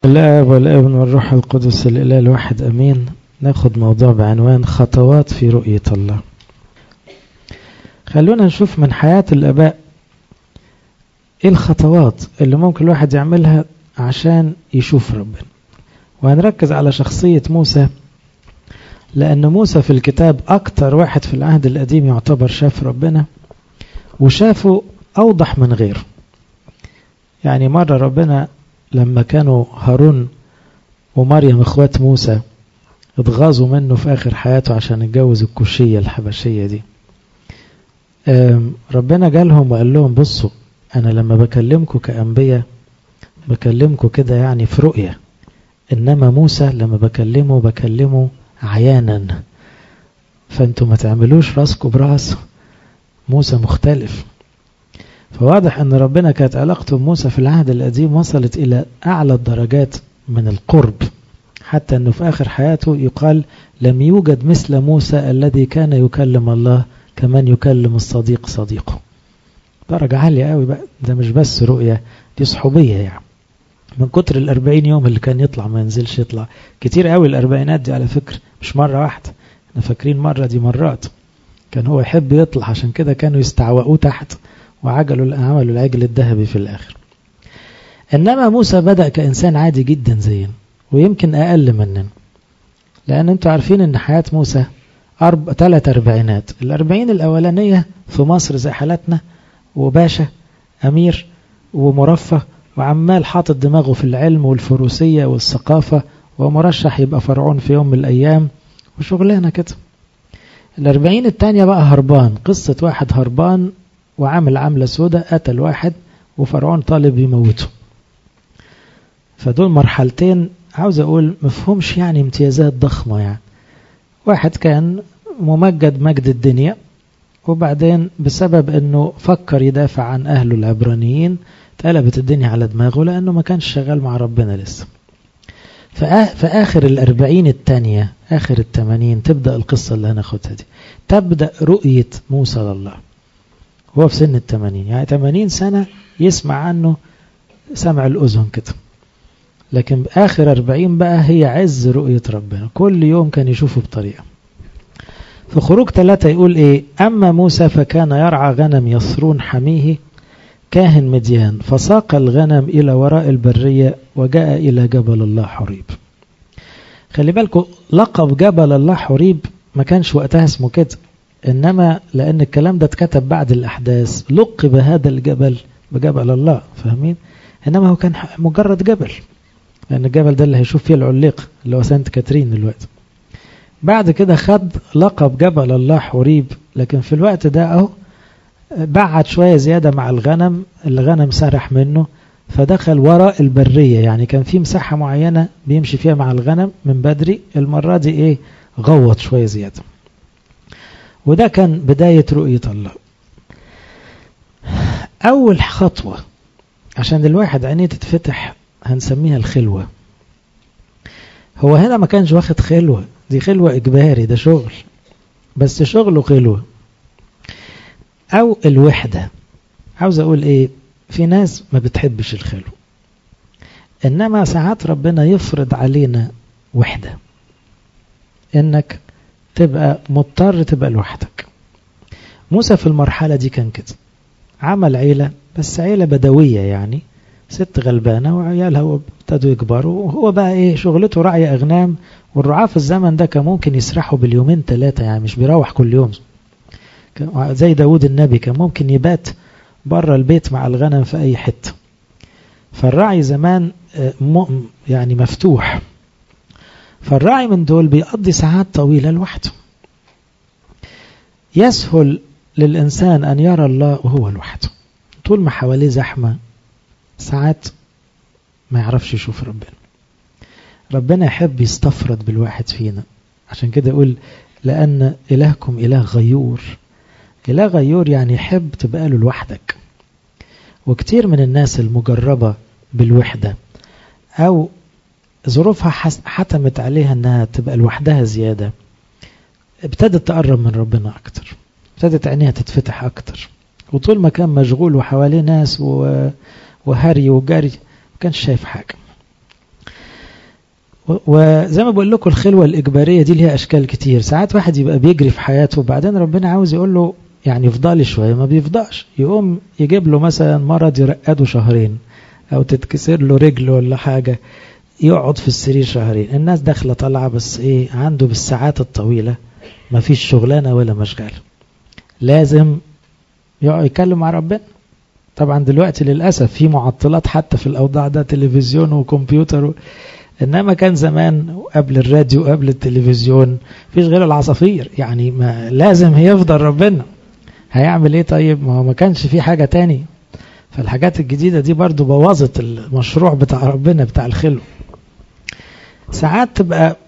الآب والابن والروح القدس الإله الواحد أمين ناخد موضوع بعنوان خطوات في رؤية الله خلونا نشوف من حياة الآباء إيه الخطوات اللي ممكن الواحد يعملها عشان يشوف ربنا وهنركز على شخصية موسى لأن موسى في الكتاب أكتر واحد في العهد القديم يعتبر شاف ربنا وشافه أوضح من غيره يعني مرة ربنا لما كانوا هارون ومريم اخوات موسى اتغاظوا منه في آخر حياته عشان اتجوز الكوشية الحبشية دي ربنا جالهم وقال لهم بصوا أنا لما بكلمكم كأنبياء بكلمكم كده يعني في رؤية إنما موسى لما بكلمه بكلمه عيانا فانتوا ما تعملوش راسكم براس موسى مختلف فواضح ان ربنا كانت علاقته بموسى في العهد القديم وصلت الى اعلى الدرجات من القرب حتى انه في اخر حياته يقال لم يوجد مثل موسى الذي كان يكلم الله كمن يكلم الصديق صديقه درجة عالية قوي بقى ده مش بس رؤية دي صحوبية يعني من كتر الأربعين يوم اللي كان يطلع ما ينزلش يطلع كتير قوي الأربعينات دي على فكرة مش مرة واحدة احنا فاكرين مرة دي مرات كان هو يحب يطلع عشان كده كانوا يستعوقوه تحت وعجلوا عملوا العجل الذهبي في الآخر إنما موسى بدأ كإنسان عادي جدا زينا ويمكن أقل مننا لأن أنتوا عارفين إن حياة موسى أرب... ثلاث أربعينات الأربعين الأولانية في مصر زي حالتنا وباشا أمير ومرفه وعمال حاطط دماغه في العلم والفروسية والثقافة ومرشح يبقى فرعون في يوم من الأيام وشغلانة كده الأربعين التانية بقى هربان قصة واحد هربان وعامل عملة سودة قتل واحد وفرعون طالب يموته فدول مرحلتين عاوز أقول مفهومش يعني امتيازات ضخمة يعني واحد كان ممجد مجد الدنيا وبعدين بسبب أنه فكر يدافع عن أهله العبرانيين اتقلبت الدنيا على دماغه لأنه ما كانش شغال مع ربنا لسه في آخر الأربعين التانية آخر التمانين تبدأ القصة اللي هناخدها دي تبدأ رؤية موسى لله هو في سن التمانين يعني تمانين سنة يسمع عنه سمع الأذن كده لكن آخر أربعين بقى هي عز رؤية ربنا كل يوم كان يشوفه بطريقة في خروج ثلاثة يقول إيه أما موسى فكان يرعى غنم يصرون حميه كاهن مديان فساق الغنم إلى وراء البرية وجاء إلى جبل الله حريب خلي بالكم لقب جبل الله حريب ما كانش وقتها اسمه كده إنما لأن الكلام ده اتكتب بعد الأحداث لقب هذا الجبل بجبل الله فاهمين إنما هو كان مجرد جبل لأن الجبل ده اللي هيشوف فيه العليق اللي هو سانت كاترين دلوقتي بعد كده خد لقب جبل الله حريب لكن في الوقت ده أهو بعد شوية زيادة مع الغنم الغنم سرح منه فدخل وراء البرية يعني كان في مساحة معينة بيمشي فيها مع الغنم من بدري المرة دي ايه غوط شوية زيادة وده كان بداية رؤية الله أول خطوة عشان الواحد عينيه تتفتح هنسميها الخلوة هو هنا ما كانش واخد خلوة دي خلوة إجباري ده شغل بس شغله خلوة أو الوحدة عاوز أقول إيه في ناس ما بتحبش الخلو إنما ساعات ربنا يفرض علينا وحدة إنك تبقى مضطر تبقى لوحدك موسى في المرحلة دي كان كده عمل عيلة بس عيلة بدوية يعني ست غلبانة وعيالها ابتدوا يكبروا وهو بقى ايه شغلته رعي أغنام والرعاة في الزمن ده كان ممكن يسرحوا باليومين ثلاثة يعني مش بيروح كل يوم زي داود النبي كان ممكن يبات بره البيت مع الغنم في أي حتة فالرعي زمان يعني مفتوح فالراعي من دول بيقضي ساعات طويلة لوحده يسهل للإنسان أن يرى الله وهو لوحده طول ما حواليه زحمة ساعات ما يعرفش يشوف ربنا ربنا يحب يستفرد بالواحد فينا عشان كده يقول لأن إلهكم إله غيور إله غيور يعني يحب تبقى له لوحدك وكتير من الناس المجربة بالوحدة أو ظروفها حتمت عليها أنها تبقى لوحدها زيادة ابتدت تقرب من ربنا أكتر ابتدت عينيها تتفتح أكتر وطول ما كان مشغول وحواليه ناس وهري وجري ما كانش شايف حاجة وزي ما بقول لكم الخلوة الإجبارية دي ليها أشكال كتير ساعات واحد يبقى بيجري في حياته وبعدين ربنا عاوز يقول له يعني يفضلي شوية ما بيفضاش يقوم يجيب له مثلا مرض يرقده شهرين أو تتكسر له رجله ولا حاجة يقعد في السرير شهرين الناس داخلة طالعة بس إيه عنده بالساعات الطويلة ما فيش شغلانة ولا مشغلة لازم يقعد يتكلم مع ربنا طبعا دلوقتي للأسف في معطلات حتى في الأوضاع ده تلفزيون وكمبيوتر و... إنما كان زمان قبل الراديو قبل التلفزيون فيش غير العصافير يعني ما لازم يفضل ربنا هيعمل ايه طيب ما هو ما كانش في حاجة تاني فالحاجات الجديدة دي برضو بوظت المشروع بتاع ربنا بتاع الخلو ساعات تبقى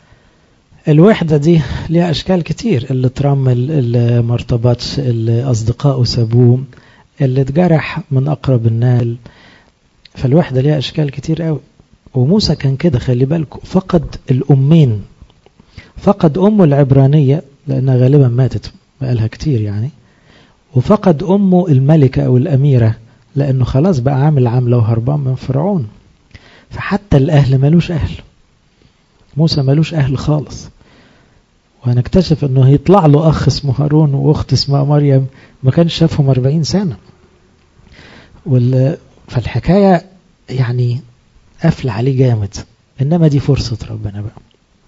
الوحدة دي ليها أشكال كتير اللي ترمل اللي ما ارتبطش اللي أصدقائه سابوه اللي اتجرح من أقرب الناس فالوحدة ليها أشكال كتير قوي وموسى كان كده خلي بالكم فقد الأمين فقد أمه العبرانية لأنها غالبا ماتت بقالها كتير يعني وفقد أمه الملكة أو الأميرة لأنه خلاص بقى عامل عاملة وهربان من فرعون فحتى الأهل ملوش أهل موسى ملوش أهل خالص وهنكتشف أنه هيطلع له أخ اسمه هارون وأخت اسمها مريم ما كانش شافهم 40 سنة وال... فالحكاية يعني قفل عليه جامد إنما دي فرصة ربنا بقى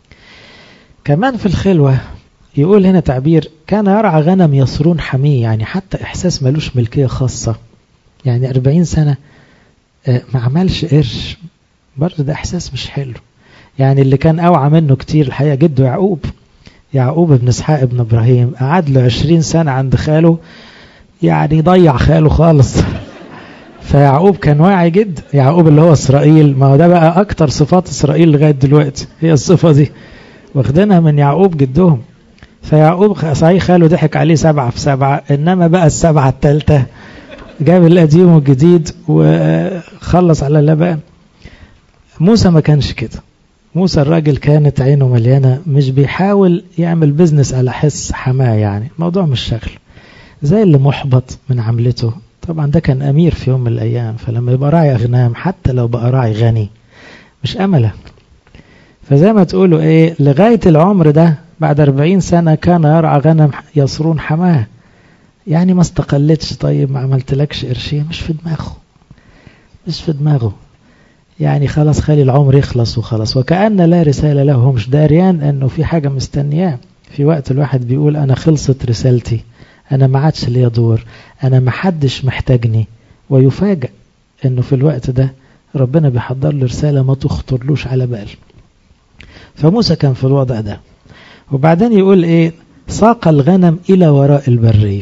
كمان في الخلوة يقول هنا تعبير كان يرعى غنم يصرون حميه يعني حتى إحساس ملوش ملكية خاصة يعني 40 سنة ما عملش قرش برضه ده إحساس مش حلو يعني اللي كان أوعى منه كتير الحقيقة جده يعقوب يعقوب ابن اسحاق ابن إبراهيم قعد له 20 سنة عند خاله يعني ضيع خاله خالص فيعقوب كان واعي جدا يعقوب اللي هو إسرائيل ما هو ده بقى أكتر صفات إسرائيل لغاية دلوقتي هي الصفة دي واخدينها من يعقوب جدهم فيعقوب صحيح خاله ضحك عليه سبعة في سبعة إنما بقى السبعة التالتة جاب القديم والجديد وخلص على اللبان موسى ما كانش كده موسى الراجل كانت عينه مليانة مش بيحاول يعمل بزنس على حس حماه يعني الموضوع مش شغل زي اللي محبط من عملته طبعا ده كان أمير في يوم من الأيام فلما يبقى راعي أغنام حتى لو بقى راعي غني مش أمله فزي ما تقولوا إيه لغاية العمر ده بعد أربعين سنة كان يرعى غنم يصرون حماه يعني ما استقلتش طيب ما عملتلكش قرشين مش في دماغه مش في دماغه يعني خلاص خلي العمر يخلص وخلاص وكأن لا رسالة له هو مش داريان انه في حاجة مستنياه في وقت الواحد بيقول انا خلصت رسالتي انا ما عادش ليا دور انا ما حدش محتاجني ويفاجأ انه في الوقت ده ربنا بيحضر له رسالة ما تخطرلوش على بال فموسى كان في الوضع ده وبعدين يقول ايه ساق الغنم الى وراء البرية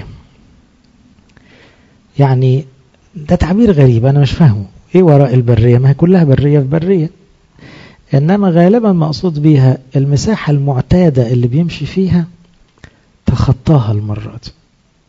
يعني ده تعبير غريب انا مش فاهمه ايه وراء البرية ما هي كلها برية في برية انما غالبا مقصود بيها المساحة المعتادة اللي بيمشي فيها تخطاها المرة دي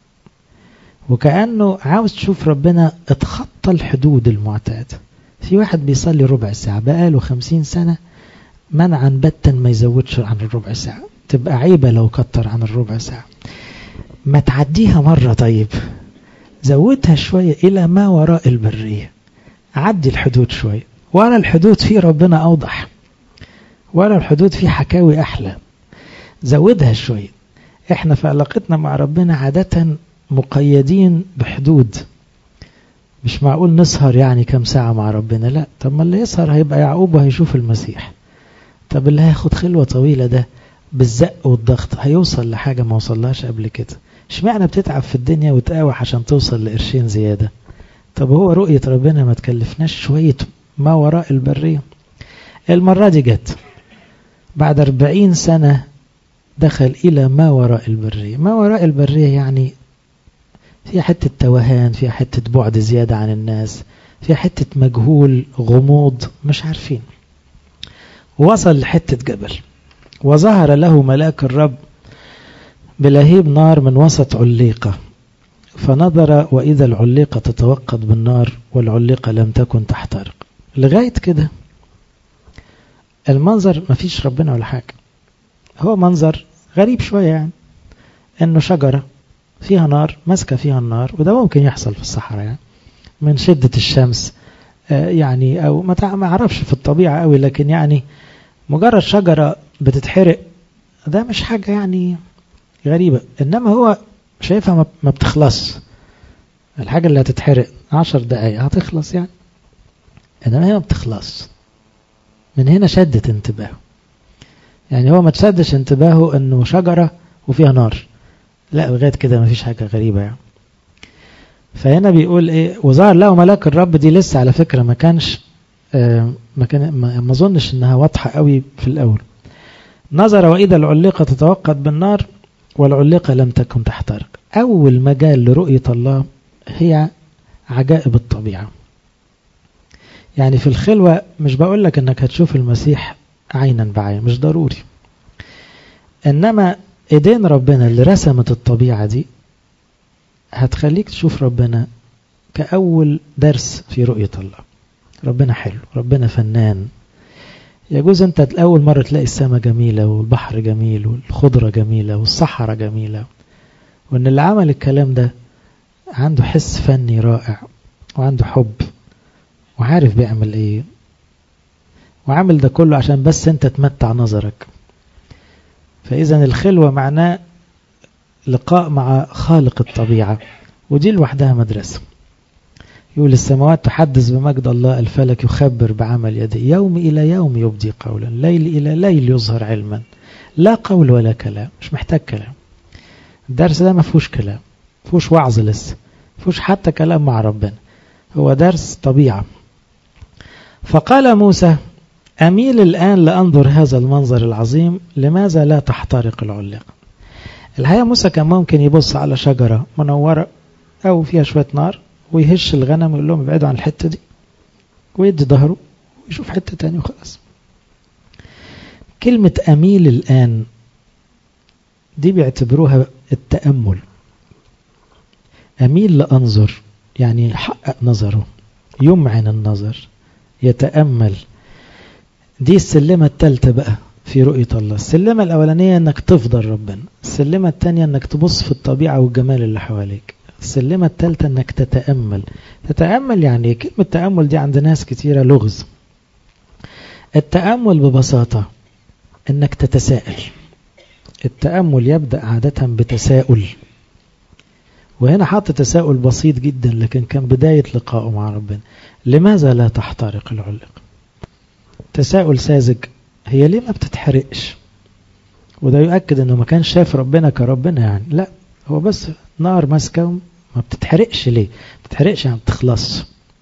وكأنه عاوز تشوف ربنا اتخطى الحدود المعتادة في واحد بيصلي ربع ساعة بقاله خمسين سنة منعا بتا ما يزودش عن الربع ساعة تبقى عيبة لو كتر عن الربع ساعة ما تعديها مرة طيب زودها شوية إلى ما وراء البرية عدي الحدود شوية ورا الحدود في ربنا أوضح ورا الحدود في حكاوي أحلى زودها شوية احنا في علاقتنا مع ربنا عادة مقيدين بحدود مش معقول نسهر يعني كم ساعة مع ربنا لا طب ما اللي يسهر هيبقى يعقوب وهيشوف المسيح طب اللي هياخد خلوة طويلة ده بالزق والضغط هيوصل لحاجة ما وصلهاش قبل كده اشمعنى بتتعب في الدنيا وتقاوح عشان توصل لقرشين زيادة طب هو رؤية ربنا ما تكلفناش شوية ما وراء البرية المرة دي جت بعد أربعين سنة دخل إلى ما وراء البرية ما وراء البرية يعني فيها حتة توهان فيها حتة بعد زيادة عن الناس فيها حتة مجهول غموض مش عارفين وصل لحتة جبل وظهر له ملاك الرب بلهيب نار من وسط عليقة فنظر وإذا العليقة تتوقد بالنار والعليقة لم تكن تحترق لغاية كده المنظر ما فيش ربنا ولا حاجة هو منظر غريب شوية يعني انه شجرة فيها نار ماسكة فيها النار وده ممكن يحصل في الصحراء يعني من شدة الشمس يعني او ما اعرفش في الطبيعة قوي لكن يعني مجرد شجرة بتتحرق ده مش حاجة يعني غريبة إنما هو شايفها ما بتخلص الحاجة اللي هتتحرق عشر دقايق هتخلص يعني إنما هي ما بتخلص من هنا شدت انتباهه يعني هو ما تشدش انتباهه إنه شجرة وفيها نار لا لغاية كده ما فيش حاجة غريبة يعني فهنا بيقول ايه وظهر له ملاك الرب دي لسه على فكرة ما كانش آه ما كان ما اظنش انها واضحة قوي في الاول نظر واذا العليقة تتوقد بالنار والعليقة لم تكن تحترق اول مجال لرؤية الله هي عجائب الطبيعة يعني في الخلوة مش بقول لك انك هتشوف المسيح عينا بعين مش ضروري انما ايدين ربنا اللي رسمت الطبيعة دي هتخليك تشوف ربنا كأول درس في رؤية الله ربنا حلو ربنا فنان يجوز انت اول مرة تلاقي السماء جميلة والبحر جميل والخضرة جميلة والصحراء جميلة وان اللي عمل الكلام ده عنده حس فني رائع وعنده حب وعارف بيعمل ايه وعامل ده كله عشان بس انت تمتع نظرك فاذا الخلوة معناه لقاء مع خالق الطبيعة ودي لوحدها مدرسة يقول السماوات تحدث بمجد الله الفلك يخبر بعمل يده يوم إلى يوم يبدي قولا ليل إلى ليل يظهر علما لا قول ولا كلام مش محتاج كلام الدرس ده ما فيهوش كلام فيهوش وعظ لسه فيهوش حتى كلام مع ربنا هو درس طبيعة فقال موسى أميل الآن لأنظر هذا المنظر العظيم لماذا لا تحترق العلاقة الحقيقة موسى كان ممكن يبص على شجرة منورة أو فيها شوية نار ويهش الغنم ويقول لهم ابعدوا عن الحتة دي ويدي ظهره ويشوف حتة تانية وخلاص كلمة أميل الآن دي بيعتبروها التأمل أميل لأنظر يعني يحقق نظره يمعن النظر يتأمل دي السلمة الثالثة بقى في رؤية الله السلمة الأولانية أنك تفضل ربنا السلمة الثانية أنك تبص في الطبيعة والجمال اللي حواليك السلمة الثالثة أنك تتأمل تتأمل يعني كلمة تأمل دي عند ناس كتيرة لغز التأمل ببساطة أنك تتساءل التأمل يبدأ عادة بتساؤل وهنا حط تساؤل بسيط جدا لكن كان بداية لقائه مع ربنا لماذا لا تحترق العلق تساؤل ساذج هي ليه ما بتتحرقش وده يؤكد انه ما كان شاف ربنا كربنا يعني لا هو بس نار ماسكه ما بتتحرقش ليه ما بتتحرقش يعني بتخلص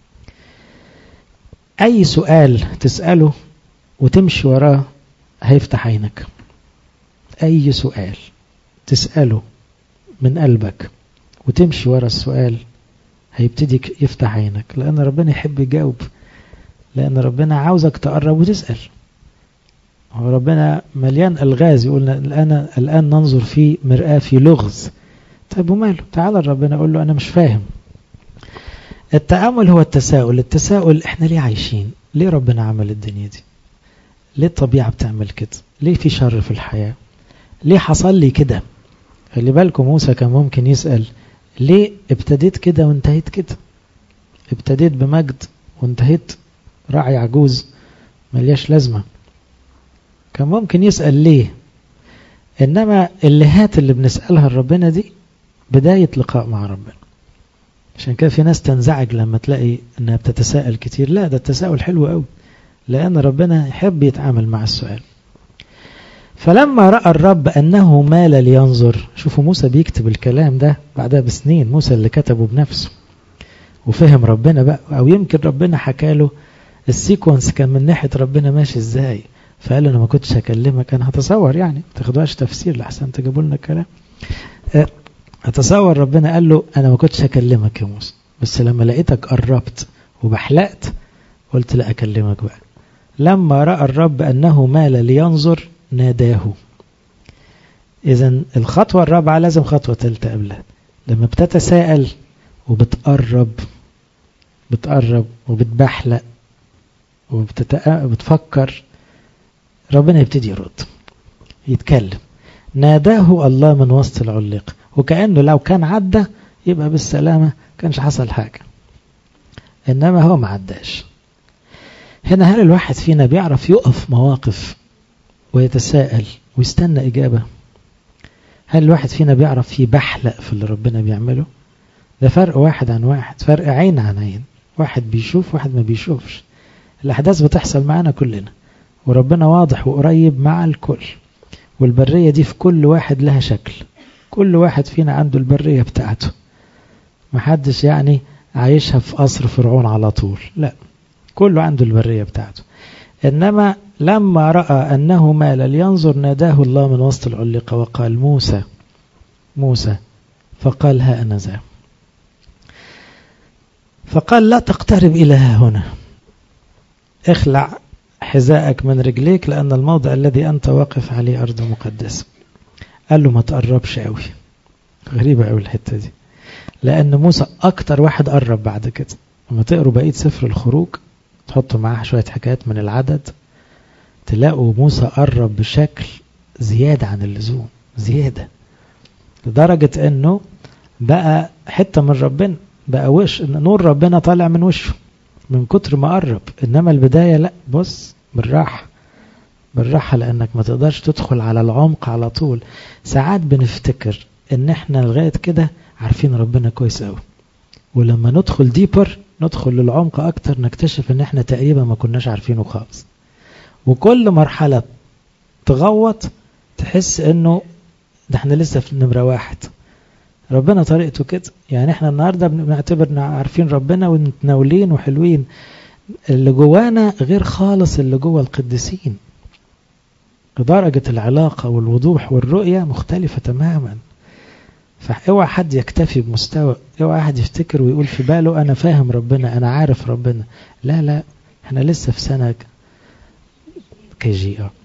اي سؤال تساله وتمشي وراه هيفتح عينك اي سؤال تساله من قلبك وتمشي ورا السؤال هيبتدي يفتح عينك لان ربنا يحب يجاوب لان ربنا عاوزك تقرب وتسال هو ربنا مليان الغاز يقول الان الان ننظر في مرآة في لغز طيب وماله تعالى ربنا يقول له انا مش فاهم التأمل هو التساؤل التساؤل احنا ليه عايشين ليه ربنا عمل الدنيا دي ليه الطبيعة بتعمل كده ليه في شر في الحياة ليه حصل لي كده خلي بالكم موسى كان ممكن يسأل ليه ابتديت كده وانتهيت كده ابتديت بمجد وانتهيت راعي عجوز ملياش لازمة كان ممكن يسأل ليه إنما اللهات اللي بنسألها لربنا دي بداية لقاء مع ربنا عشان كده في ناس تنزعج لما تلاقي انها بتتساءل كتير لا ده التساؤل حلو قوي لأن ربنا يحب يتعامل مع السؤال فلما رأى الرب أنه مال لينظر شوفوا موسى بيكتب الكلام ده بعدها بسنين موسى اللي كتبه بنفسه وفهم ربنا بقى أو يمكن ربنا حكى له السيكونس كان من ناحية ربنا ماشي ازاي فقال له انا ما كنتش هكلمك انا هتصور يعني ما تاخدوهاش تفسير لحسن تجيبوا لنا كلام هتصور ربنا قال له انا ما كنتش هكلمك يا موسى بس لما لقيتك قربت وبحلقت قلت لا اكلمك بقى لما راى الرب انه مال لينظر ناداه اذا الخطوه الرابعه لازم خطوه ثالثه قبلها لما بتتساءل وبتقرب بتقرب وبتبحلق وبتفكر ربنا يبتدي يرد يتكلم ناداه الله من وسط العليق وكأنه لو كان عدى يبقى بالسلامة كانش حصل حاجة إنما هو ما عداش هنا هل الواحد فينا بيعرف يقف مواقف ويتساءل ويستنى إجابة هل الواحد فينا بيعرف يبحلق في اللي ربنا بيعمله ده فرق واحد عن واحد فرق عين عن عين واحد بيشوف واحد ما بيشوفش الأحداث بتحصل معانا كلنا وربنا واضح وقريب مع الكل والبرية دي في كل واحد لها شكل كل واحد فينا عنده البرية بتاعته محدش يعني عايشها في قصر فرعون على طول لا كله عنده البرية بتاعته إنما لما رأى أنه مال لينظر ناداه الله من وسط العلقة وقال موسى موسى فقال ها أنا ذا فقال لا تقترب إلى ها هنا اخلع حذاءك من رجليك لأن الموضع الذي أنت واقف عليه أرض مقدسة قال له ما تقربش قوي غريبة قوي الحتة دي لأن موسى أكتر واحد قرب بعد كده لما تقروا بقية سفر الخروج تحطوا معاه شوية حكايات من العدد تلاقوا موسى قرب بشكل زيادة عن اللزوم زيادة لدرجة انه بقى حتة من ربنا بقى وش نور ربنا طالع من وشه من كتر ما قرب انما البداية لا بص بالراحة بالراحة لانك ما تقدرش تدخل على العمق على طول ساعات بنفتكر ان احنا لغاية كده عارفين ربنا كويس قوي ولما ندخل ديبر ندخل للعمق اكتر نكتشف ان احنا تقريبا ما كناش عارفينه خالص وكل مرحلة تغوط تحس انه ده احنا لسه في نمرة واحد ربنا طريقته كده يعني احنا النهاردة بنعتبر عارفين ربنا ومتناولين وحلوين اللي جوانا غير خالص اللي جوا القديسين درجة العلاقة والوضوح والرؤية مختلفة تماما فاوعى حد يكتفي بمستوى اوعى حد يفتكر ويقول في باله انا فاهم ربنا انا عارف ربنا لا لا احنا لسه في سنة كي جي اه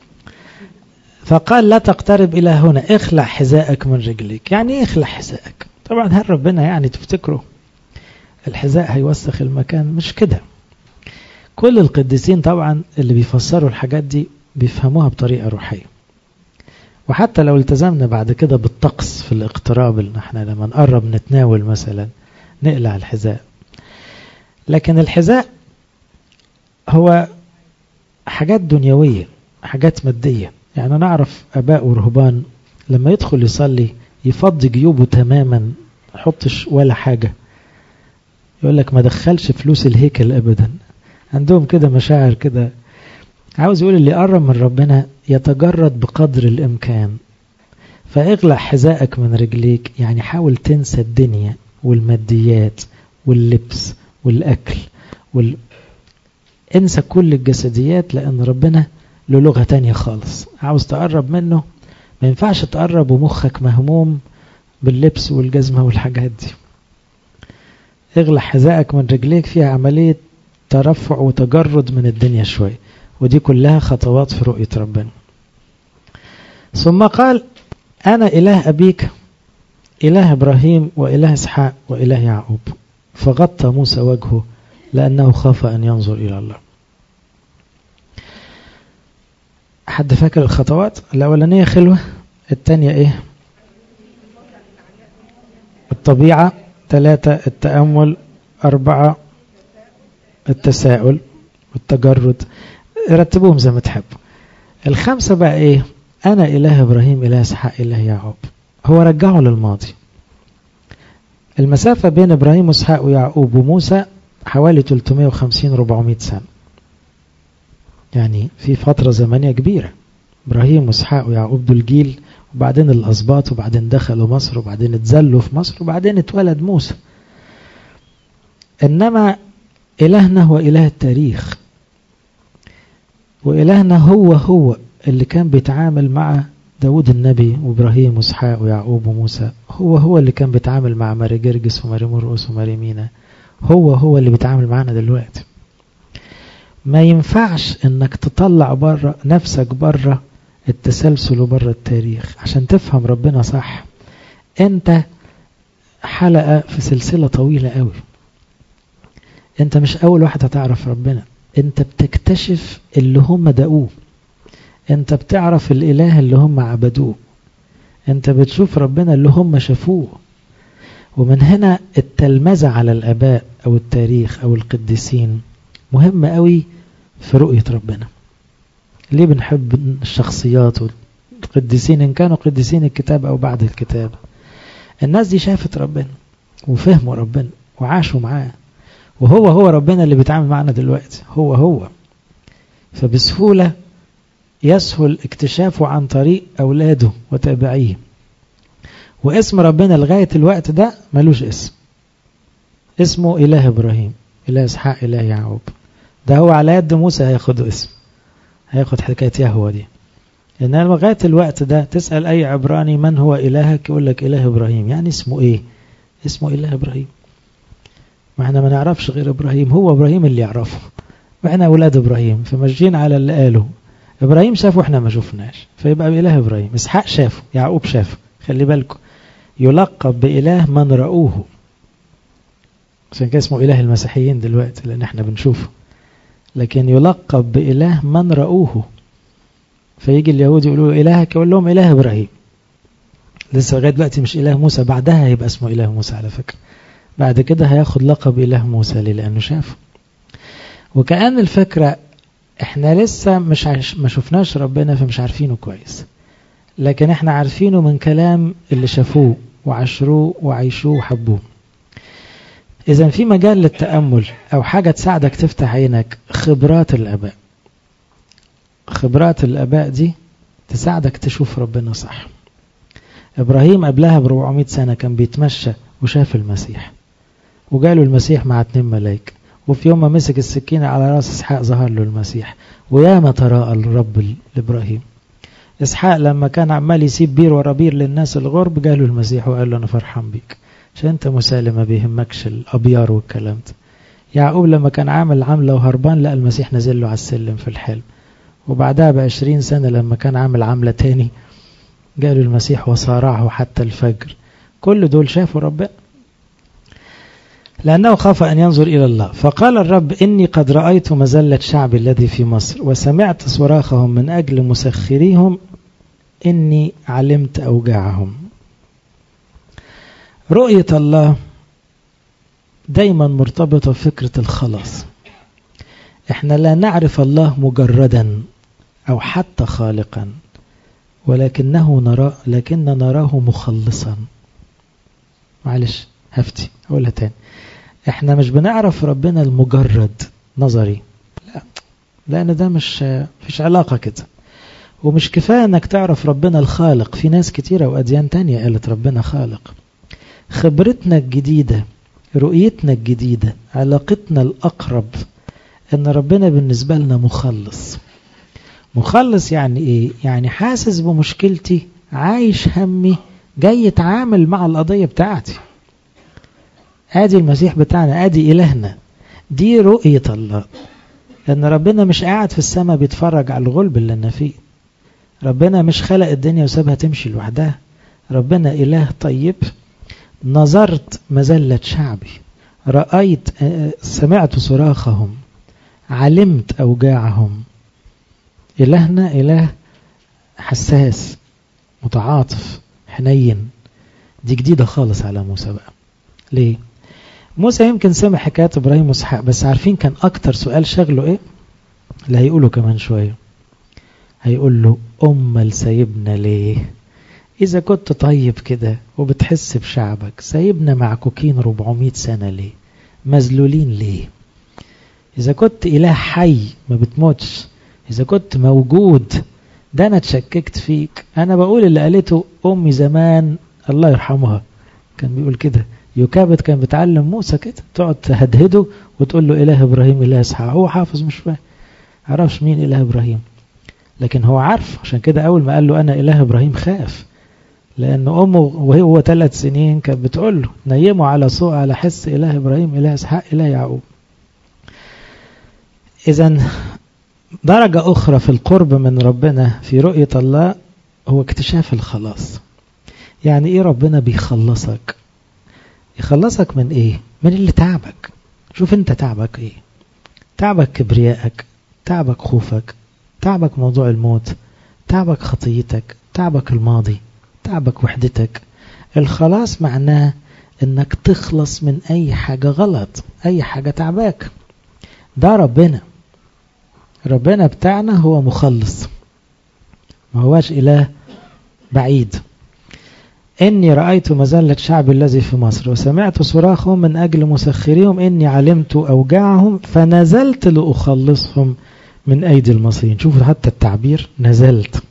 فقال لا تقترب إلى هنا اخلع حذاءك من رجليك يعني ايه اخلع حذاءك طبعا هل ربنا يعني تفتكروا الحذاء هيوسخ المكان مش كده كل القديسين طبعا اللي بيفسروا الحاجات دي بيفهموها بطريقة روحية وحتى لو التزمنا بعد كده بالطقس في الاقتراب اللي احنا لما نقرب نتناول مثلا نقلع الحذاء لكن الحذاء هو حاجات دنيوية حاجات مادية يعني نعرف أباء ورهبان لما يدخل يصلي يفضي جيوبه تماما يحطش ولا حاجة يقول لك ما دخلش فلوس الهيكل أبدا عندهم كده مشاعر كده عاوز يقول اللي يقرب من ربنا يتجرد بقدر الإمكان فاغلع حذائك من رجليك يعني حاول تنسى الدنيا والماديات واللبس والأكل وال... انسى كل الجسديات لأن ربنا له لغة تانية خالص عاوز تقرب منه ما ينفعش تقرب ومخك مهموم باللبس والجزمة والحاجات دي اغلع حذائك من رجليك فيها عملية ترفع وتجرد من الدنيا شوية ودي كلها خطوات في رؤية ربنا ثم قال أنا إله أبيك إله إبراهيم وإله إسحاق وإله يعقوب فغطى موسى وجهه لأنه خاف أن ينظر إلى الله حد فاكر الخطوات الأولانية خلوة الثانية إيه الطبيعة ثلاثة التأمل أربعة التساؤل والتجرد رتبوهم زي ما تحبوا الخمسة بقى إيه أنا إله إبراهيم إله إسحاق إله يعقوب هو رجعه للماضي المسافة بين إبراهيم وإسحاق ويعقوب وموسى حوالي 350-400 سنة يعني في فترة زمنية كبيرة إبراهيم وإسحاق ويعقوب دول جيل وبعدين الأسباط وبعدين دخلوا مصر وبعدين اتزلوا في مصر وبعدين اتولد موسى إنما إلهنا هو إله التاريخ وإلهنا هو هو اللي كان بيتعامل مع داود النبي وإبراهيم وإسحاق ويعقوب وموسى هو هو اللي كان بيتعامل مع ماري جرجس وماري مرقس وماري مينا هو هو اللي بيتعامل معانا دلوقتي ما ينفعش انك تطلع بره نفسك بره التسلسل وبره التاريخ عشان تفهم ربنا صح انت حلقة في سلسلة طويلة قوي انت مش اول واحد هتعرف ربنا انت بتكتشف اللي هم دقوه انت بتعرف الاله اللي هم عبدوه انت بتشوف ربنا اللي هم شافوه ومن هنا التلمذة على الاباء او التاريخ او القديسين مهم قوي في رؤية ربنا ليه بنحب الشخصيات والقديسين إن كانوا قديسين الكتاب أو بعد الكتاب الناس دي شافت ربنا وفهموا ربنا وعاشوا معاه وهو هو ربنا اللي بيتعامل معنا دلوقتي هو هو فبسهولة يسهل اكتشافه عن طريق أولاده وتابعيه واسم ربنا لغاية الوقت ده ملوش اسم اسمه إله إبراهيم إله إسحاق إله يعقوب ده هو على يد موسى هياخد اسم هياخد حكاية يهوى دي إن لغاية الوقت ده تسأل أي عبراني من هو إلهك يقول لك إله إبراهيم يعني اسمه إيه اسمه إله إبراهيم ما احنا ما نعرفش غير إبراهيم هو إبراهيم اللي يعرفه واحنا أولاد إبراهيم فماشيين على اللي قاله إبراهيم شافه احنا ما شفناش فيبقى بإله إبراهيم إسحاق شافه يعقوب شافه خلي بالكم يلقب بإله من رأوه عشان كده اسمه إله المسيحيين دلوقتي لأن احنا بنشوفه لكن يلقب بإله من رأوه فيجي اليهود يقولوا إلهك يقول لهم إله إبراهيم لسه لغاية دلوقتي مش إله موسى بعدها هيبقى اسمه إله موسى على فكرة بعد كده هياخد لقب إله موسى ليه لأنه شافه وكأن الفكرة احنا لسه مش عش ما شفناش ربنا فمش عارفينه كويس لكن احنا عارفينه من كلام اللي شافوه وعشروه وعيشوه وحبوه إذا في مجال للتأمل أو حاجة تساعدك تفتح عينك خبرات الآباء خبرات الآباء دي تساعدك تشوف ربنا صح إبراهيم قبلها ب 400 سنة كان بيتمشى وشاف المسيح وجاله المسيح مع اتنين ملايك وفي يوم ما مسك السكينة على راس إسحاق ظهر له المسيح وياما تراءى الرب لإبراهيم إسحاق لما كان عمال يسيب بير ورا بير للناس الغرب جاله المسيح وقال له أنا فرحان بيك عشان أنت مسالم ما بيهمكش الأبيار والكلام ده يعقوب لما كان عامل عملة وهربان لقى المسيح نزل له على السلم في الحلم وبعدها بعشرين سنة لما كان عامل عملة تاني جاله المسيح وصارعه حتى الفجر كل دول شافوا ربنا لأنه خاف أن ينظر إلى الله فقال الرب إني قد رأيت مزلة شعبي الذي في مصر وسمعت صراخهم من أجل مسخريهم إني علمت أوجاعهم رؤية الله دايما مرتبطة بفكرة الخلاص احنا لا نعرف الله مجردا أو حتى خالقا ولكنه نرى لكن نراه مخلصا معلش هفتي أقولها تاني احنا مش بنعرف ربنا المجرد نظري لا لأن ده مش فيش علاقة كده ومش كفاية انك تعرف ربنا الخالق في ناس كتيرة وأديان تانية قالت ربنا خالق خبرتنا الجديدة رؤيتنا الجديدة علاقتنا الأقرب ان ربنا بالنسبة لنا مخلص مخلص يعني ايه يعني حاسس بمشكلتي عايش همي جاي يتعامل مع القضية بتاعتي ادي المسيح بتاعنا ادي الهنا دي رؤية الله ان ربنا مش قاعد في السماء بيتفرج على الغلب اللي انا فيه ربنا مش خلق الدنيا وسابها تمشي لوحدها ربنا اله طيب نظرت مزلة شعبي رأيت سمعت صراخهم علمت أوجاعهم إلهنا إله حساس متعاطف حنين دي جديدة خالص على موسى بقى ليه موسى يمكن سمع حكاية إبراهيم وإسحاق بس عارفين كان أكتر سؤال شغله إيه اللي هيقوله كمان شوية هيقول له أمال سايبنا ليه إذا كنت طيب كده وبتحس بشعبك سايبنا معكوكين 400 سنة ليه مذلولين ليه إذا كنت إله حي ما بتموتش إذا كنت موجود ده أنا اتشككت فيك أنا بقول اللي قالته أمي زمان الله يرحمها كان بيقول كده يوكابت كان بتعلم موسى كده تقعد تهدهده وتقول له إله إبراهيم إله إسحاق هو حافظ مش فاهم عرفش مين إله إبراهيم لكن هو عارف عشان كده أول ما قال له أنا إله إبراهيم خاف لأن أمه وهي هو ثلاث سنين كانت بتقول له نيمه على سوء على حس إله إبراهيم إله إسحاق إله يعقوب إذا درجة أخرى في القرب من ربنا في رؤية الله هو اكتشاف الخلاص يعني إيه ربنا بيخلصك يخلصك من إيه من اللي تعبك شوف أنت تعبك إيه تعبك كبريائك تعبك خوفك تعبك موضوع الموت تعبك خطيتك تعبك الماضي تعبك وحدتك الخلاص معناه انك تخلص من اي حاجة غلط اي حاجة تعباك ده ربنا ربنا بتاعنا هو مخلص ما هواش إله بعيد إني رأيت مزلة شعب الذي في مصر وسمعت صراخهم من أجل مسخريهم إني علمت أوجاعهم فنزلت لأخلصهم من أيدي المصريين شوفوا حتى التعبير نزلت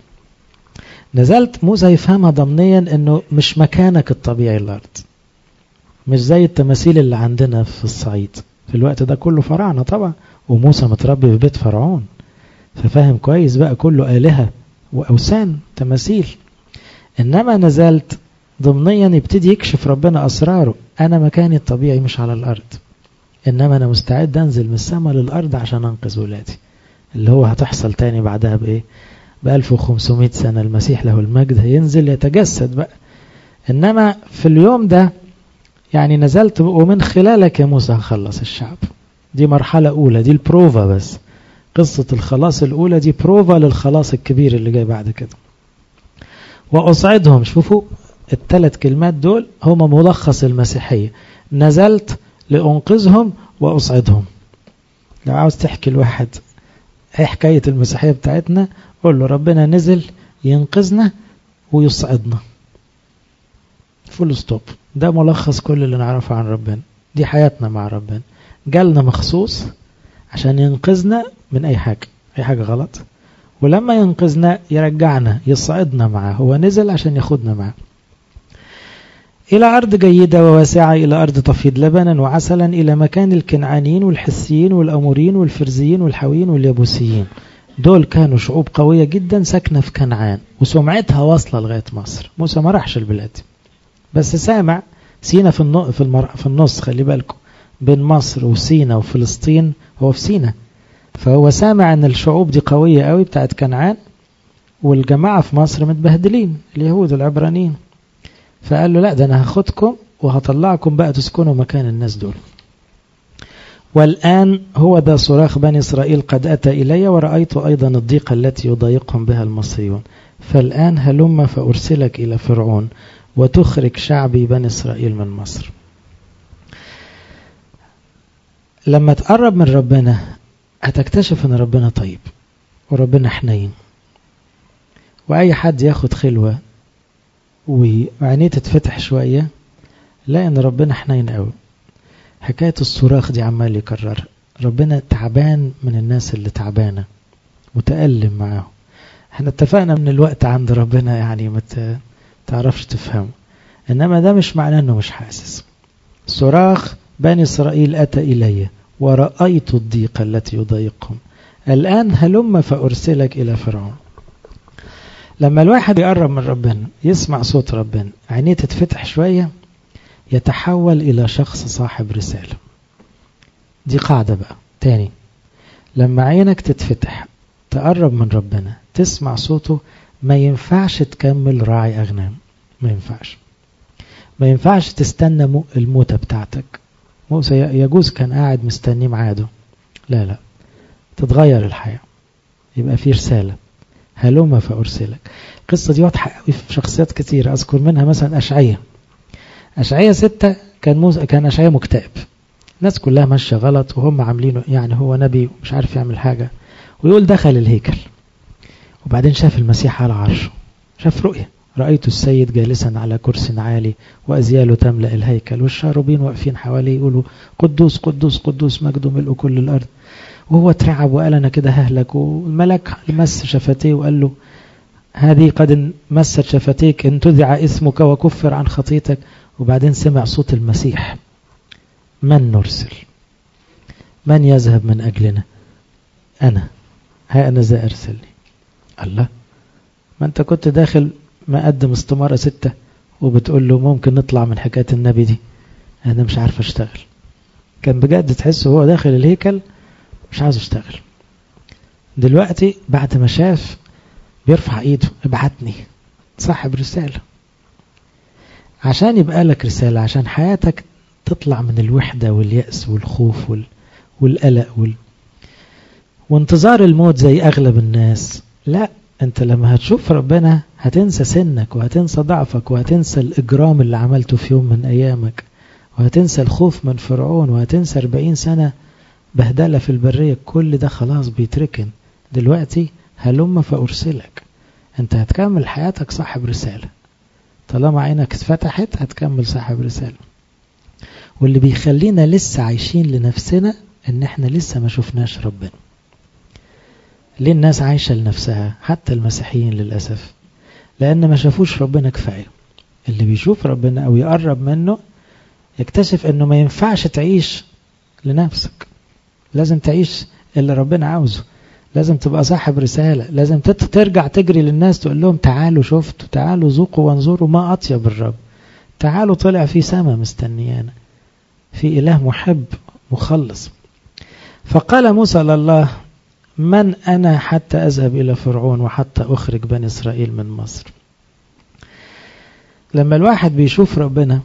نزلت موسى يفهمها ضمنيا أنه مش مكانك الطبيعي الأرض مش زي التماثيل اللي عندنا في الصعيد في الوقت ده كله فراعنة طبعا وموسى متربي في بيت فرعون ففاهم كويس بقى كله آلهة وأوثان تماثيل إنما نزلت ضمنيا يبتدي يكشف ربنا أسراره أنا مكاني الطبيعي مش على الأرض إنما أنا مستعد أنزل من السماء للأرض عشان أنقذ ولادي اللي هو هتحصل تاني بعدها بإيه ب 1500 سنة المسيح له المجد هينزل يتجسد بقى إنما في اليوم ده يعني نزلت ومن خلالك يا موسى هخلص الشعب دي مرحلة أولى دي البروفا بس قصة الخلاص الأولى دي بروفا للخلاص الكبير اللي جاي بعد كده وأصعدهم شوفوا الثلاث كلمات دول هما ملخص المسيحية نزلت لأنقذهم وأصعدهم لو عاوز تحكي الواحد ايه حكاية المسيحية بتاعتنا قول له ربنا نزل ينقذنا ويصعدنا فول ستوب ده ملخص كل اللي نعرفه عن ربنا دي حياتنا مع ربنا جالنا مخصوص عشان ينقذنا من أي حاجة أي حاجة غلط ولما ينقذنا يرجعنا يصعدنا معاه هو نزل عشان ياخدنا معاه إلى أرض جيدة وواسعة إلى أرض تفيض لبنا وعسلا إلى مكان الكنعانيين والحسيين والأموريين والفرزيين والحويين واليابوسيين دول كانوا شعوب قوية جدا ساكنة في كنعان وسمعتها واصلة لغاية مصر موسى ما راحش البلاد بس سامع سينا في, في, المر... في النص خلي بالكم بين مصر وسينا وفلسطين هو في سينا فهو سامع ان الشعوب دي قوية قوي بتاعت كنعان والجماعة في مصر متبهدلين اليهود والعبرانيين فقال له لا ده انا هاخدكم وهطلعكم بقى تسكنوا مكان الناس دول والآن هو ذا صراخ بني إسرائيل قد أتى إلي ورأيت أيضا الضيقة التي يضايقهم بها المصريون فالآن هلم فأرسلك إلى فرعون وتخرج شعبي بني إسرائيل من مصر لما تقرب من ربنا هتكتشف ان ربنا طيب وربنا حنين واي حد ياخد خلوة وعينيه تتفتح شوية لا ان ربنا حنين قوي حكاية الصراخ دي عمال يكررها ربنا تعبان من الناس اللي تعبانة متألم معاهم احنا اتفقنا من الوقت عند ربنا يعني ما تعرفش تفهمه انما ده مش معناه انه مش حاسس صراخ بني إسرائيل أتى إلي ورأيت الضيق التي يضايقهم الآن هلم فأرسلك إلى فرعون لما الواحد يقرب من ربنا يسمع صوت ربنا عينيه تتفتح شوية يتحول إلى شخص صاحب رسالة دي قاعدة بقى تاني لما عينك تتفتح تقرب من ربنا تسمع صوته ما ينفعش تكمل راعي أغنام ما ينفعش ما ينفعش تستنى الموتة بتاعتك موسى يجوز كان قاعد مستنيه معاده لا لا تتغير الحياة يبقى في رسالة هلوما فأرسلك القصة دي واضحة قوي في شخصيات كتير أذكر منها مثلا أشعية أشعية ستة كان موسى كان أشعية مكتئب الناس كلها ماشية غلط وهم عاملينه يعني هو نبي مش عارف يعمل حاجة ويقول دخل الهيكل وبعدين شاف المسيح على عرشه شاف رؤية رأيت السيد جالسا على كرسي عالي وأزياله تملأ الهيكل والشاربين واقفين حواليه يقولوا قدوس قدوس قدوس مجده ملء كل الأرض وهو اترعب وقال أنا كده ههلك والملك مس شفتيه وقال له هذه قد مست شفتيك انتزع اسمك وكفر عن خطيتك وبعدين سمع صوت المسيح من نرسل من يذهب من أجلنا أنا ها أنا ذا أرسلني الله ما أنت كنت داخل مقدم استمارة ستة وبتقول له ممكن نطلع من حكاية النبي دي أنا مش عارف أشتغل كان بجد تحسه هو داخل الهيكل مش عايز يشتغل دلوقتي بعد ما شاف بيرفع ايده ابعتني صاحب رسالة عشان يبقى لك رسالة عشان حياتك تطلع من الوحدة واليأس والخوف وال... والقلق وال... وانتظار الموت زي أغلب الناس لا انت لما هتشوف ربنا هتنسى سنك وهتنسى ضعفك وهتنسى الإجرام اللي عملته في يوم من أيامك وهتنسى الخوف من فرعون وهتنسى 40 سنة بهدلة في البرية كل ده خلاص بيتركن دلوقتي هلم فأرسلك انت هتكمل حياتك صاحب رسالة طالما عينك اتفتحت هتكمل صاحب رسالة واللي بيخلينا لسه عايشين لنفسنا ان احنا لسه ما شفناش ربنا ليه الناس عايشة لنفسها حتى المسيحيين للأسف لأن ما شافوش ربنا كفاية اللي بيشوف ربنا أو يقرب منه يكتشف أنه ما ينفعش تعيش لنفسك لازم تعيش اللي ربنا عاوزه لازم تبقى صاحب رسالة لازم ترجع تجري للناس تقول لهم تعالوا شفتوا تعالوا ذوقوا وانظروا ما أطيب الرب تعالوا طلع في سما مستنيانا في إله محب مخلص فقال موسى لله من أنا حتى أذهب إلى فرعون وحتى أخرج بني إسرائيل من مصر لما الواحد بيشوف ربنا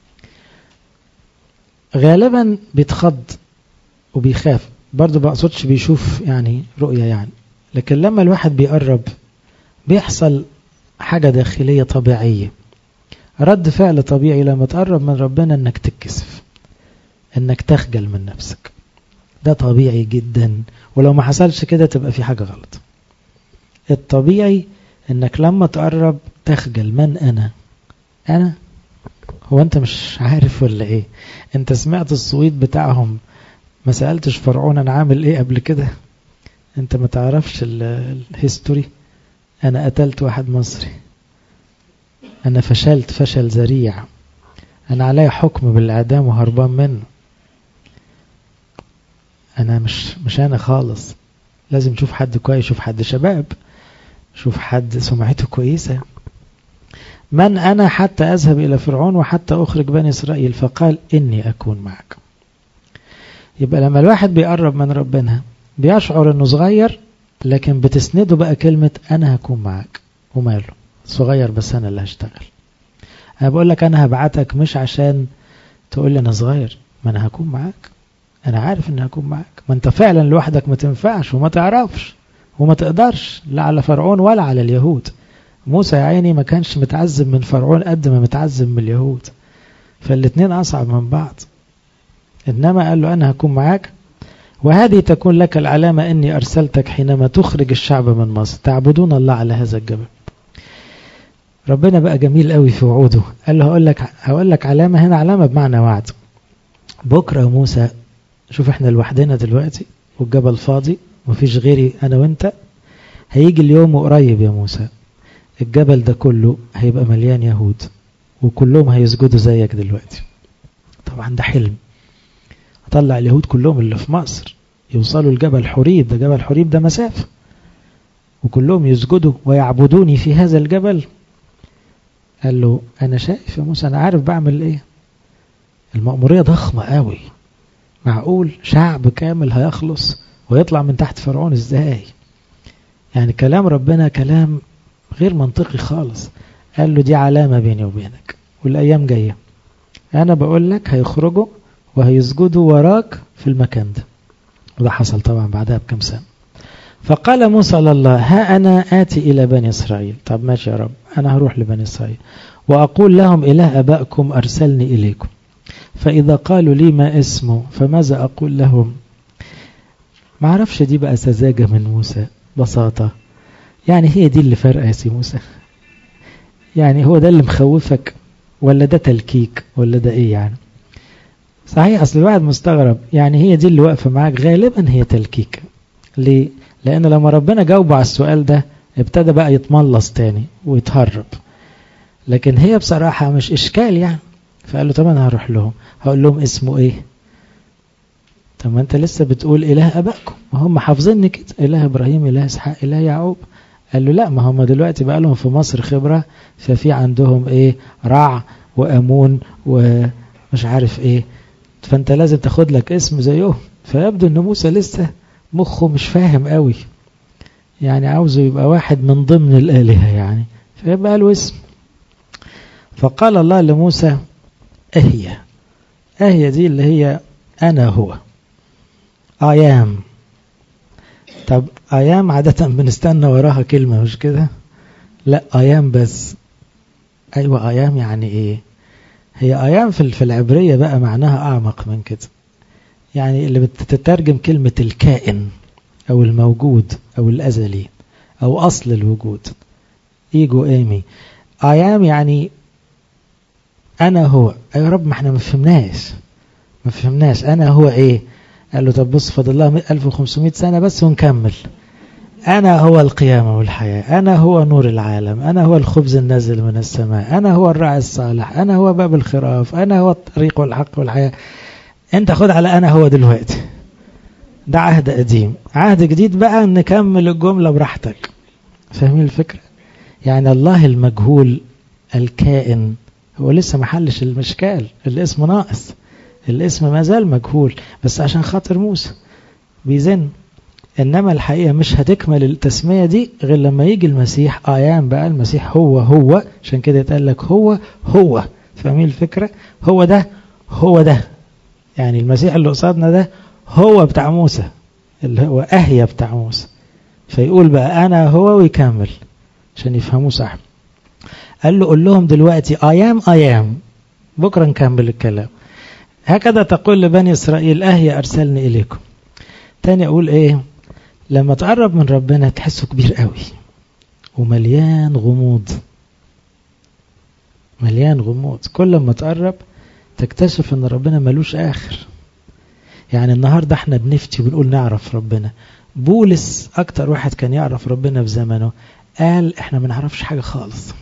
غالبا بيتخض وبيخاف برضه بقصدش بيشوف يعني رؤية يعني لكن لما الواحد بيقرب بيحصل حاجة داخلية طبيعية رد فعل طبيعي لما تقرب من ربنا انك تتكسف انك تخجل من نفسك ده طبيعي جدا ولو ما حصلش كده تبقى في حاجة غلط الطبيعي انك لما تقرب تخجل من انا انا هو انت مش عارف ولا ايه انت سمعت الصويت بتاعهم ما سألتش فرعون انا عامل ايه قبل كده انت ما تعرفش الهيستوري انا قتلت واحد مصري انا فشلت فشل ذريع انا عليا حكم بالاعدام وهربان منه انا مش مش انا خالص لازم تشوف حد كويس شوف حد شباب شوف حد سمعته كويسة من أنا حتى أذهب إلى فرعون وحتى أخرج بني إسرائيل فقال إني أكون معك يبقى لما الواحد بيقرب من ربنا بيشعر أنه صغير لكن بتسنده بقى كلمة أنا هكون معك وماله صغير بس أنا اللي هشتغل أنا بقول لك أنا هبعتك مش عشان تقول لي أنا صغير ما أنا هكون معاك أنا عارف أني هكون معاك ما أنت فعلا لوحدك ما تنفعش وما تعرفش وما تقدرش لا على فرعون ولا على اليهود موسى يا عيني ما كانش متعذب من فرعون قد ما متعذب من اليهود فالاتنين أصعب من بعض إنما قال له أنا هكون معاك وهذه تكون لك العلامة إني أرسلتك حينما تخرج الشعب من مصر تعبدون الله على هذا الجبل ربنا بقى جميل قوي في وعوده قال له هقول لك هقول لك علامة هنا علامة بمعنى وعد بكرة موسى شوف احنا لوحدنا دلوقتي والجبل فاضي مفيش غيري أنا وأنت هيجي اليوم قريب يا موسى الجبل ده كله هيبقى مليان يهود وكلهم هيسجدوا زيك دلوقتي طبعا ده حلم أطلع اليهود كلهم اللي في مصر يوصلوا لجبل حريب ده جبل حريب ده مسافة وكلهم يسجدوا ويعبدوني في هذا الجبل قال له أنا شايف يا موسى أنا عارف بعمل إيه المأمورية ضخمة قوي معقول شعب كامل هيخلص ويطلع من تحت فرعون ازاي يعني كلام ربنا كلام غير منطقي خالص قال له دي علامة بيني وبينك والأيام جاية أنا بقول لك هيخرجوا وهيسجدوا وراك في المكان ده وده حصل طبعا بعدها بكم سنة فقال موسى لله ها أنا آتي إلى بني إسرائيل طب ماشي يا رب أنا هروح لبني إسرائيل وأقول لهم إله أبائكم أرسلني إليكم فإذا قالوا لي ما اسمه فماذا أقول لهم ما عرفش دي بقى سذاجة من موسى بساطة يعني هي دي اللي فرقة يا سي موسى يعني هو ده اللي مخوفك ولا ده تلكيك ولا ده ايه يعني صحيح اصل الواحد مستغرب يعني هي دي اللي واقفة معاك غالبا هي تلكيك ليه لان لما ربنا جاوبه على السؤال ده ابتدى بقى يتملص تاني ويتهرب لكن هي بصراحة مش اشكال يعني فقال له طب انا هروح لهم هقول لهم اسمه ايه طب ما انت لسه بتقول اله ابائكم وهم حافظيني كده اله ابراهيم اله اسحاق اله يعقوب قال له لا ما هم دلوقتي بقى لهم في مصر خبرة ففي عندهم ايه رع وامون ومش عارف ايه فانت لازم تاخد لك اسم زيهم فيبدو ان موسى لسه مخه مش فاهم قوي يعني عاوزه يبقى واحد من ضمن الالهة يعني فيبقى له اسم فقال الله لموسى اهي اهي دي اللي هي انا هو ايام طب ايام عادة بنستنى وراها كلمة مش كده لا ايام بس ايوه ايام يعني ايه هي ايام في في العبرية بقى معناها اعمق من كده يعني اللي بتترجم كلمة الكائن أو الموجود أو الأزلي أو أصل الوجود إيجو إيمي أيام يعني أنا هو يا رب ما احنا ما فهمناش ما فهمناش أنا هو إيه قال له طب بص فاضل الله 1500 سنة بس ونكمل أنا هو القيامة والحياة أنا هو نور العالم أنا هو الخبز النازل من السماء أنا هو الراعي الصالح أنا هو باب الخراف أنا هو الطريق والحق والحياة أنت خد على أنا هو دلوقتي ده عهد قديم عهد جديد بقى نكمل الجملة براحتك فاهمين الفكرة يعني الله المجهول الكائن هو لسه محلش المشكال الاسم ناقص الاسم ما زال مجهول بس عشان خاطر موسى بيزن إنما الحقيقة مش هتكمل التسمية دي غير لما يجي المسيح آيام بقى المسيح هو هو عشان كده يتقال لك هو هو فاهمين الفكرة هو ده هو ده يعني المسيح اللي قصادنا ده هو بتاع موسى اللي هو أهيا بتاع موسى فيقول بقى أنا هو ويكمل عشان يفهموا صح قال له قول لهم دلوقتي أيام أيام بكرة نكمل الكلام هكذا تقول لبني إسرائيل أهيا أرسلني إليكم تاني أقول إيه لما تقرب من ربنا تحسه كبير قوي ومليان غموض مليان غموض كل ما تقرب تكتشف ان ربنا ملوش اخر يعني النهاردة احنا بنفتي وبنقول نعرف ربنا بولس اكتر واحد كان يعرف ربنا في زمنه قال احنا ما نعرفش حاجة خالص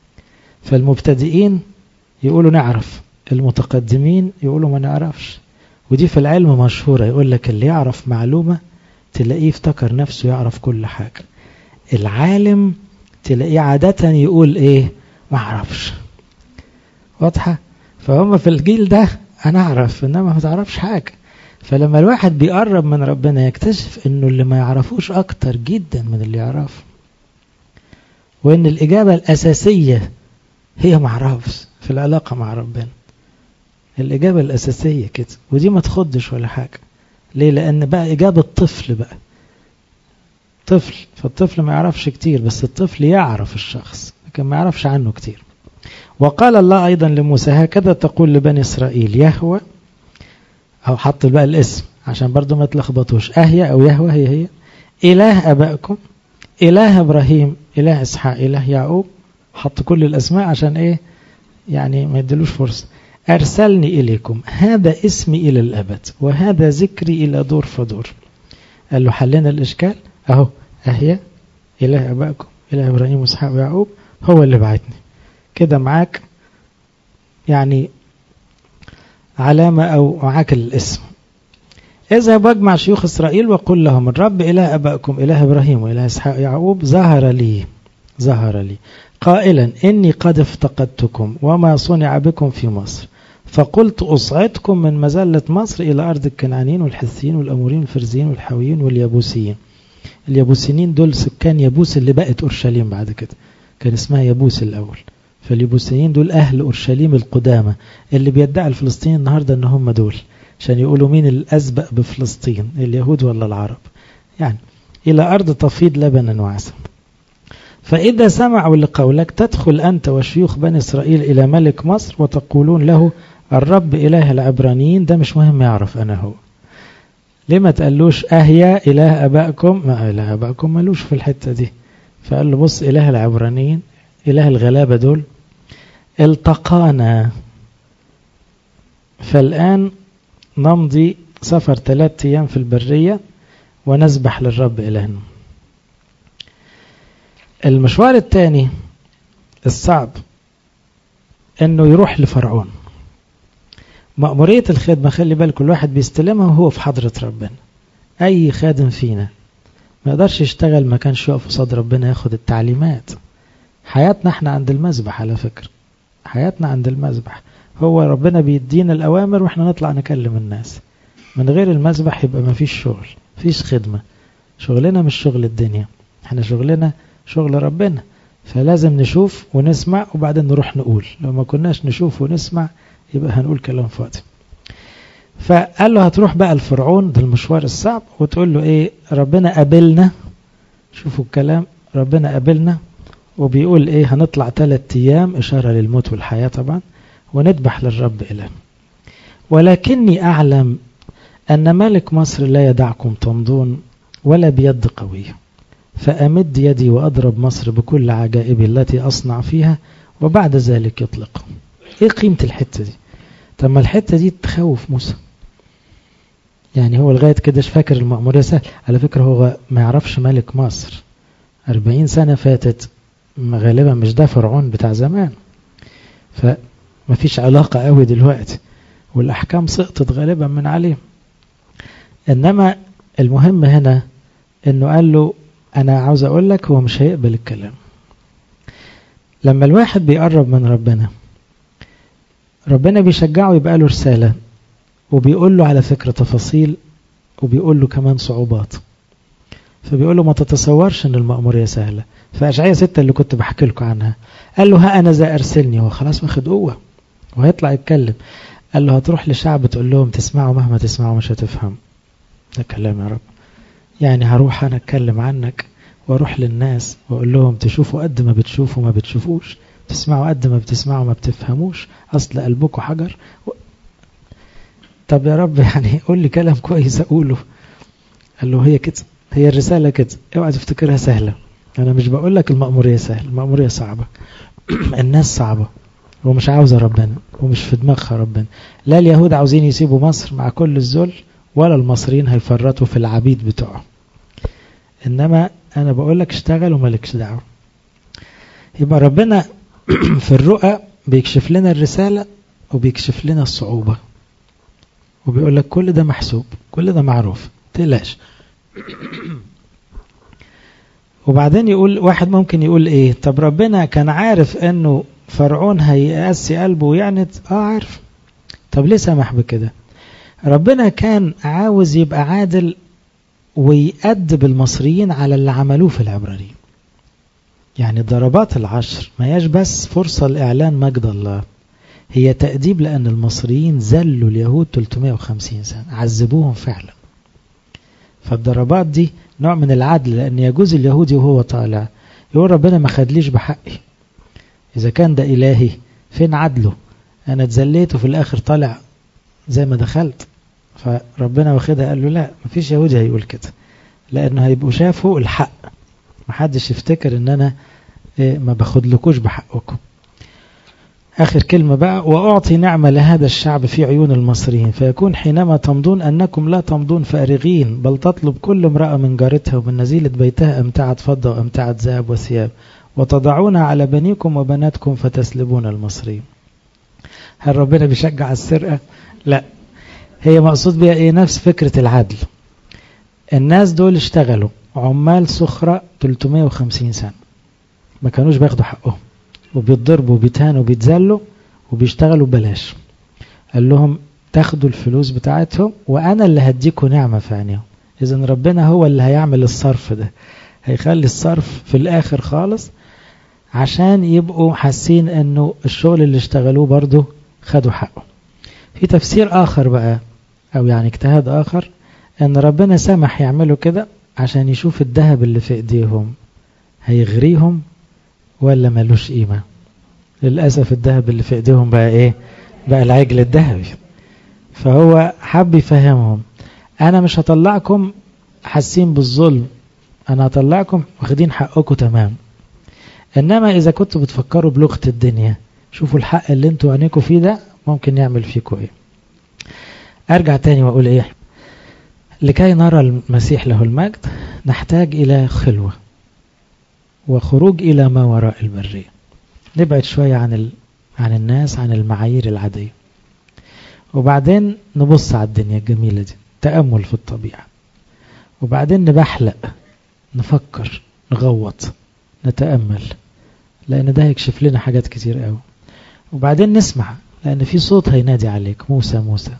فالمبتدئين يقولوا نعرف المتقدمين يقولوا ما نعرفش ودي في العلم مشهورة يقول لك اللي يعرف معلومة تلاقيه افتكر نفسه يعرف كل حاجة العالم تلاقيه عادة يقول ايه ما اعرفش واضحة فهم في الجيل ده انا اعرف انما ما تعرفش حاجة فلما الواحد بيقرب من ربنا يكتشف انه اللي ما يعرفوش اكتر جدا من اللي يعرفه وان الاجابة الاساسية هي ما اعرفش في العلاقة مع ربنا الإجابة الأساسية كده ودي ما تخدش ولا حاجة ليه لأن بقى إجابة طفل بقى طفل فالطفل ما يعرفش كتير بس الطفل يعرف الشخص لكن ما يعرفش عنه كتير وقال الله أيضا لموسى هكذا تقول لبني إسرائيل يهوى أو حط بقى الاسم عشان برضو ما تلخبطوش أهيا أو يهوى هي هي إله أبائكم إله إبراهيم إله إسحاق إله يعقوب حط كل الأسماء عشان إيه يعني ما يدلوش فرصة أرسلني إليكم هذا اسمي إلى الأبد وهذا ذكري إلى دور فدور قال له حلنا الإشكال أهو أهيا إله أبائكم إله إبراهيم وإسحاق ويعقوب هو اللي بعتني كده معاك يعني علامة أو معاك الاسم إذا بجمع شيوخ إسرائيل وقل لهم الرب إله أبائكم إله إبراهيم وإله إسحاق يعقوب ظهر لي ظهر لي قائلا إني قد افتقدتكم وما صنع بكم في مصر فقلت أصعدكم من مزلة مصر إلى أرض الكنعانيين والحثيين والأمورين والفرزيين والحويين واليابوسيين اليابوسيين دول سكان يابوس اللي بقت أورشليم بعد كده كان اسمها يابوس الأول فاليابوسيين دول أهل أورشليم القدامى اللي بيدعي الفلسطينيين النهاردة أن هم دول عشان يقولوا مين الأسبق بفلسطين اليهود ولا العرب يعني إلى أرض تفيض لبنا وعسل فإذا سمعوا لقولك تدخل أنت وشيوخ بني إسرائيل إلى ملك مصر وتقولون له الرب إله العبرانيين ده مش مهم يعرف أنا هو ليه ما تقلوش أهيا إله أبائكم ما إله أبائكم ملوش في الحتة دي فقال له بص إله العبرانيين إله الغلابة دول التقانا فالآن نمضي سفر ثلاثة أيام في البرية ونسبح للرب إلهنا المشوار الثاني الصعب انه يروح لفرعون مأمورية الخدمة خلي بالك كل واحد بيستلمها وهو في حضرة ربنا أي خادم فينا ما يقدرش يشتغل ما كانش يقف قصاد ربنا ياخد التعليمات حياتنا احنا عند المذبح على فكرة حياتنا عند المذبح هو ربنا بيدينا الأوامر واحنا نطلع نكلم الناس من غير المذبح يبقى ما فيش شغل فيش خدمة شغلنا مش شغل الدنيا احنا شغلنا شغل ربنا فلازم نشوف ونسمع وبعدين نروح نقول لو ما كناش نشوف ونسمع يبقى هنقول كلام فاضي فقال له هتروح بقى الفرعون ده المشوار الصعب وتقول له ايه ربنا قابلنا شوفوا الكلام ربنا قابلنا وبيقول ايه هنطلع ثلاث ايام اشارة للموت والحياة طبعا ونذبح للرب إله ولكني أعلم أن ملك مصر لا يدعكم تمضون ولا بيد قوية فأمد يدي وأضرب مصر بكل عجائبي التي أصنع فيها وبعد ذلك يطلق إيه قيمة الحتة دي طب ما الحتة دي تخوف موسى يعني هو لغاية كده فاكر المأمورية سهل على فكرة هو ما يعرفش ملك مصر أربعين سنة فاتت غالبا مش ده فرعون بتاع زمان فما فيش علاقة قوي دلوقتي والأحكام سقطت غالبا من عليه إنما المهم هنا إنه قال له أنا عاوز أقول لك هو مش هيقبل الكلام لما الواحد بيقرب من ربنا ربنا بيشجعه يبقى له رسالة وبيقول له على فكرة تفاصيل وبيقول له كمان صعوبات فبيقول له ما تتصورش ان المأمورية سهلة فأشعية ستة اللي كنت بحكي لكم عنها قال له ها أنا ذا أرسلني هو خلاص واخد قوة وهيطلع يتكلم قال له هتروح لشعب تقول لهم تسمعوا مهما تسمعوا مش هتفهم ده كلام يا رب يعني هروح أنا أتكلم عنك واروح للناس واقول لهم تشوفوا قد ما بتشوفوا ما بتشوفوش تسمعوا قد ما بتسمعوا ما بتفهموش اصل قلبكم حجر و... طب يا رب يعني قول لي كلام كويس اقوله قال له هي كده هي الرسالة كده اوعى تفتكرها سهلة انا مش بقول لك المأمورية سهلة المأمورية صعبة الناس صعبة ومش عاوزة ربنا ومش في دماغها ربنا لا اليهود عاوزين يسيبوا مصر مع كل الذل ولا المصريين هيفرطوا في العبيد بتوعهم انما انا بقول لك اشتغل ومالكش دعوه يبقى ربنا في الرؤى بيكشف لنا الرسالة وبيكشف لنا الصعوبة وبيقول لك كل ده محسوب كل ده معروف تقلقش وبعدين يقول واحد ممكن يقول ايه طب ربنا كان عارف انه فرعون هيقاسي قلبه ويعنت اه عارف طب ليه سمح بكده ربنا كان عاوز يبقى عادل ويأدب المصريين على اللي عملوه في العبرانيين يعني ضربات العشر ما هياش بس فرصة لإعلان مجد الله هي تأديب لأن المصريين زلوا اليهود 350 سنة عذبوهم فعلا فالضربات دي نوع من العدل لأن يجوز اليهودي وهو طالع يقول ربنا ما خدليش بحقي إذا كان ده إلهي فين عدله أنا اتزليت وفي الآخر طالع زي ما دخلت فربنا واخدها قال له لا مفيش يهودي هيقول كده لأنه هيبقوا شافوا الحق محدش يفتكر ان انا ما باخدلكوش بحقكم آخر كلمة بقى وأعطي نعمة لهذا الشعب في عيون المصريين فيكون حينما تمضون أنكم لا تمضون فارغين بل تطلب كل امرأة من جارتها ومن نزيلة بيتها أمتعة فضة وأمتعة ذهب وثياب وتضعونها على بنيكم وبناتكم فتسلبون المصريين هل ربنا بيشجع السرقة؟ لا هي مقصود بها ايه نفس فكرة العدل الناس دول اشتغلوا عمال سخرة 350 سنة ما كانوش بياخدوا حقهم وبيتضربوا وبيتهانوا وبيتذلوا وبيشتغلوا ببلاش قال لهم تاخدوا الفلوس بتاعتهم وانا اللي هديكوا نعمة في عينيهم اذا ربنا هو اللي هيعمل الصرف ده هيخلي الصرف في الاخر خالص عشان يبقوا حاسين انه الشغل اللي اشتغلوه برضه خدوا حقه في تفسير اخر بقى او يعني اجتهاد اخر ان ربنا سمح يعملوا كده عشان يشوف الذهب اللي في ايديهم هيغريهم ولا ملوش قيمة للأسف الذهب اللي في ايديهم بقى ايه بقى العجل الذهبي فهو حب يفهمهم انا مش هطلعكم حاسين بالظلم انا هطلعكم واخدين حقكم تمام انما اذا كنتوا بتفكروا بلغة الدنيا شوفوا الحق اللي انتوا عينيكم فيه ده ممكن يعمل فيكم ايه ارجع تاني واقول ايه لكي نرى المسيح له المجد نحتاج الى خلوة وخروج الى ما وراء البرية نبعد شوية عن ال... عن الناس عن المعايير العادية وبعدين نبص على الدنيا الجميلة دي تأمل في الطبيعة وبعدين نبحلق نفكر نغوط نتأمل لأن ده هيكشف لنا حاجات كتير قوي وبعدين نسمع لأن في صوت هينادي عليك موسى موسى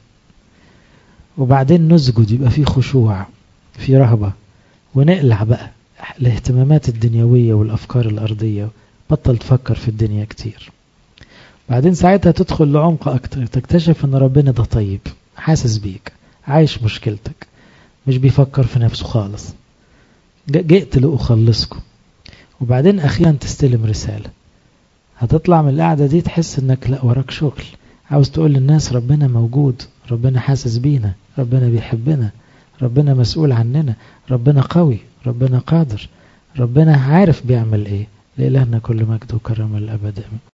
وبعدين نسجد يبقى في خشوع في رهبة ونقلع بقى الاهتمامات الدنيوية والأفكار الأرضية بطل تفكر في الدنيا كتير بعدين ساعتها تدخل لعمق أكتر تكتشف أن ربنا ده طيب حاسس بيك عايش مشكلتك مش بيفكر في نفسه خالص جئت لأخلصكم وبعدين أخيرا تستلم رسالة هتطلع من القعدة دي تحس انك لا وراك شغل عاوز تقول للناس ربنا موجود ربنا حاسس بينا ربنا بيحبنا ربنا مسؤول عننا ربنا قوي ربنا قادر ربنا عارف بيعمل ايه لإلهنا كل مجد وكرم الأبد